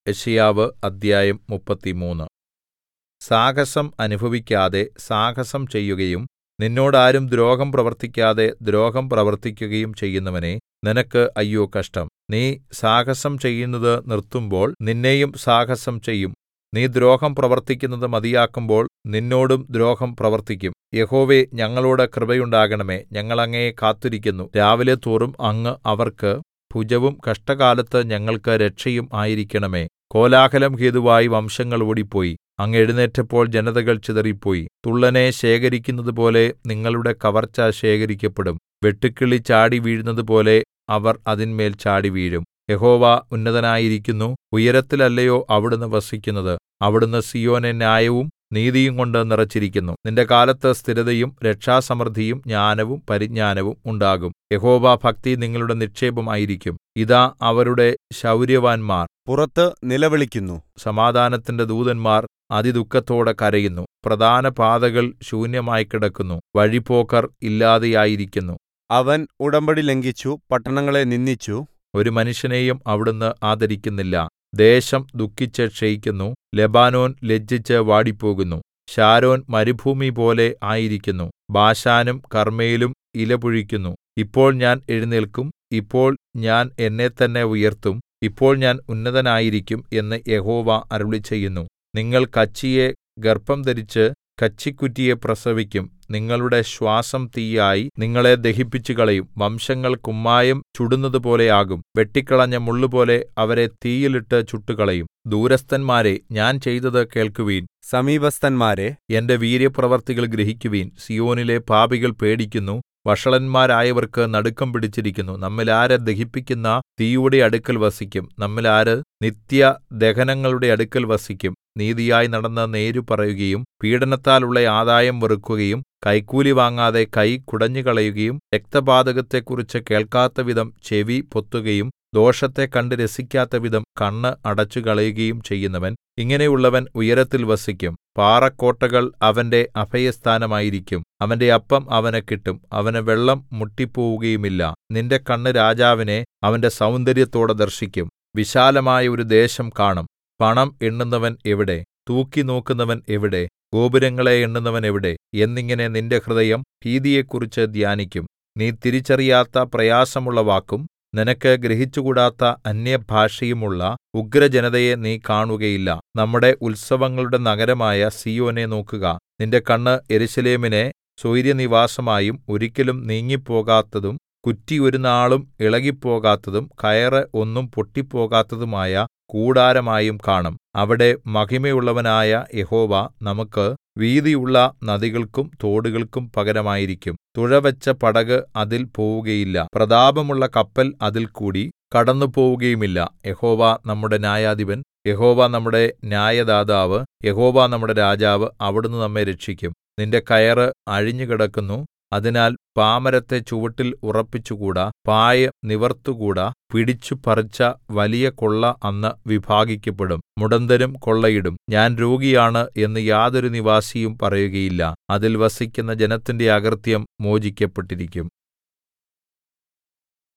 യെശയ്യാവ് അദ്ധ്യായം മുപ്പത്തിമൂന്ന് സാഹസം അനുഭവിക്കാതെ സാഹസം ചെയ്യുകയും നിന്നോട് ആരും ദ്രോഹം പ്രവർത്തിക്കാതെ ദ്രോഹം പ്രവർത്തിക്കുകയും ചെയ്യുന്നവനേ നിനക്ക് അയ്യോ കഷ്ടം നീ സാഹസം ചെയ്യുന്നത് നിർത്തുമ്പോൾ നിന്നെയും സാഹസം ചെയ്യും നീ ദ്രോഹം പ്രവർത്തിക്കുന്നത് മതിയാക്കുമ്പോൾ നിന്നോടും ദ്രോഹം പ്രവർത്തിക്കും യഹോവേ ഞങ്ങളോട് കൃപയുണ്ടാകണമേ ഞങ്ങൾ അങ്ങയെ കാത്തിരിക്കുന്നു രാവിലെതോറും അങ്ങ് അവർക്ക് ഭുജവും കഷ്ടകാലത്ത് ഞങ്ങൾക്ക് രക്ഷയും ആയിരിക്കണമേ കോലാഹലം ഹേതുവായി വംശങ്ങൾ ഓടിപ്പോയി അങ്ങ് എഴുന്നേറ്റപ്പോൾ ജനതകൾ ചിതറിപ്പോയി തുള്ളനെ ശേഖരിക്കുന്നതുപോലെ നിങ്ങളുടെ കവർച്ച ശേഖരിക്കപ്പെടും വെട്ടുക്കിളി ചാടി വീഴുന്നതുപോലെ അവർ അതിന്മേൽ ചാടിവീഴും യഹോവ ഉന്നതനായിരിക്കുന്നു ഉയരത്തിലല്ലയോ അവിടുന്ന് വസിക്കുന്നത് അവിടുന്ന് സീയോനെ ന്യായവും നീതിയുംകൊണ്ട് നിറച്ചിരിക്കുന്നു നിന്റെ കാലത്ത് സ്ഥിരതയും രക്ഷാസമൃദ്ധിയും ജ്ഞാനവും പരിജ്ഞാനവും ഉണ്ടാകും യഹോവാഭക്തി നിങ്ങളുടെ നിക്ഷേപം ആയിരിക്കും ഇതാ അവരുടെ ശൗര്യവാന്മാർ പുറത്ത് നിലവിളിക്കുന്നു സമാധാനത്തിന്റെ ദൂതന്മാർ അതിദുഃഖത്തോടെ കരയുന്നു പ്രധാന പാതകൾ ശൂന്യമായി കിടക്കുന്നു വഴിപോക്കർ ഇല്ലാതെയായിരിക്കുന്നു അവൻ ഉടമ്പടി ലംഘിച്ചു പട്ടണങ്ങളെ നിന്ദിച്ചു ഒരു മനുഷ്യനെയും അവിടുന്ന് ആദരിക്കുന്നില്ല ദേശം ദുഃഖിച്ച് ക്ഷയിക്കുന്നു ലെബാനോൻ ലജ്ജിച്ച് വാടിപ്പോകുന്നു ശാരോൻ മരുഭൂമിപോലെ ആയിരിക്കുന്നു ബാശാനും കർമ്മേലും ഇലപൊഴിക്കുന്നു ഇപ്പോൾ ഞാൻ എഴുന്നേല്ക്കും ഇപ്പോൾ ഞാൻ എന്നെത്തന്നെ ഉയർത്തും ഇപ്പോൾ ഞാൻ ഉന്നതനായിരിക്കും എന്ന് യഹോവ അരുളിച്ചെയ്യുന്നു നിങ്ങൾ കച്ചിയെ ഗർഭംധരിച്ച് കച്ചിക്കുറ്റിയെ പ്രസവിക്കും നിങ്ങളുടെ ശ്വാസം തീയായി നിങ്ങളെ ദഹിപ്പിച്ചുകളയും വംശങ്ങൾ കുമ്മായം ചുടുന്നതുപോലെ ആകും വെട്ടിക്കളഞ്ഞ മുള്ളുപോലെ അവരെ തീയിലിട്ട് ചുട്ടുകളയും ദൂരസ്ഥന്മാരെ ഞാൻ ചെയ്തത് കേൾക്കുവിൻ സമീപസ്ഥന്മാരെ എന്റെ വീര്യപ്രവർത്തികൾ ഗ്രഹിക്കുവിൻ സിയോനിലെ പാപികൾ പേടിക്കുന്നു വഷളന്മാരായവർക്ക് നടുക്കം പിടിച്ചിരിക്കുന്നു നമ്മിൽ ആര് ദഹിപ്പിക്കുന്ന തീയുടെ അടുക്കൽ വസിക്കും നമ്മിൽ ആര് നിത്യദഹനങ്ങളുടെ അടുക്കൽ വസിക്കും നീതിയായി നടന്ന് നേര് പറയുകയും പീഡനത്താലുള്ള ആദായം വെറുക്കുകയും കൈക്കൂലി വാങ്ങാതെ കൈ കുടഞ്ഞുകളയുകയും രക്തപാതകത്തെക്കുറിച്ച് കേൾക്കാത്തവിധം ചെവി പൊത്തുകയും ദോഷത്തെ കണ്ട് രസിക്കാത്തവിധം കണ്ണ് അടച്ചുകളയുകയും ചെയ്യുന്നവൻ ഇങ്ങനെയുള്ളവൻ ഉയരത്തിൽ വസിക്കും പാറക്കോട്ടകൾ അവന്റെ അഭയസ്ഥാനമായിരിക്കും അവന്റെ അപ്പം അവന് കിട്ടും അവന് വെള്ളം മുട്ടിപ്പോവുകയുമില്ല നിന്റെ കണ്ണ് രാജാവിനെ അവന്റെ സൗന്ദര്യത്തോടെ ദർശിക്കും വിശാലമായ ഒരു ദേശം കാണും പണം എണ്ണുന്നവൻ എവിടെ തൂക്കിനോക്കുന്നവൻ എവിടെ ഗോപുരങ്ങളെ എണ്ണുന്നവൻ എവിടെ എന്നിങ്ങനെ നിന്റെ ഹൃദയം ഭീതിയെക്കുറിച്ച് ധ്യാനിക്കും നീ തിരിച്ചറിയാത്ത പ്രയാസമുള്ള വാക്കും നിനക്ക് ഗ്രഹിച്ചുകൂടാത്ത അന്യഭാഷയുമുള്ള ഉഗ്രജനതയെ നീ കാണുകയില്ല നമ്മുടെ ഉത്സവങ്ങളുടെ നഗരമായ സീയോനെ നോക്കുക നിന്റെ കണ്ണ് യെരൂശലേമിനെ സ്വൈരനിവാസമായും ഒരിക്കലും നീങ്ങിപ്പോകാത്തതും കുറ്റി ഒരുനാളും ഇളകിപ്പോകാത്തതും കയറ് ഒന്നും പൊട്ടിപ്പോകാത്തതുമായ കൂടാരമായും കാണും അവിടെ മഹിമയുള്ളവനായ യഹോവ നമുക്ക് വീതിയുള്ള നദികൾക്കും തോടുകൾക്കും പകരമായിരിക്കും തുഴവച്ച പടക് അതിൽ പോവുകയില്ല പ്രതാപമുള്ള കപ്പൽ അതിൽ കൂടി കടന്നുപോവുകയുമില്ല യഹോവ നമ്മുടെ ന്യായാധിപൻ യഹോവ നമ്മുടെ ന്യായദാതാവ് യഹോവ നമ്മുടെ രാജാവ് അവിടുന്ന് നമ്മെ രക്ഷിക്കും നിന്റെ കയറ് അഴിഞ്ഞുകിടക്കുന്നു അതിനാൽ പാമരത്തെ ചുവട്ടിൽ ഉറപ്പിച്ചുകൂടാ പായ് നിവർത്തുകൂടാ പിടിച്ചു പറിച്ച വലിയ കൊള്ള അന്ന് വിഭാഗിക്കപ്പെടും മുടന്തരും കൊള്ളയിടും ഞാൻ രോഗിയാണ് എന്ന് യാതൊരു നിവാസിയും പറയുകയില്ല അതിൽ വസിക്കുന്ന ജനത്തിന്റെ അകൃത്യം മോചിക്കപ്പെട്ടിരിക്കും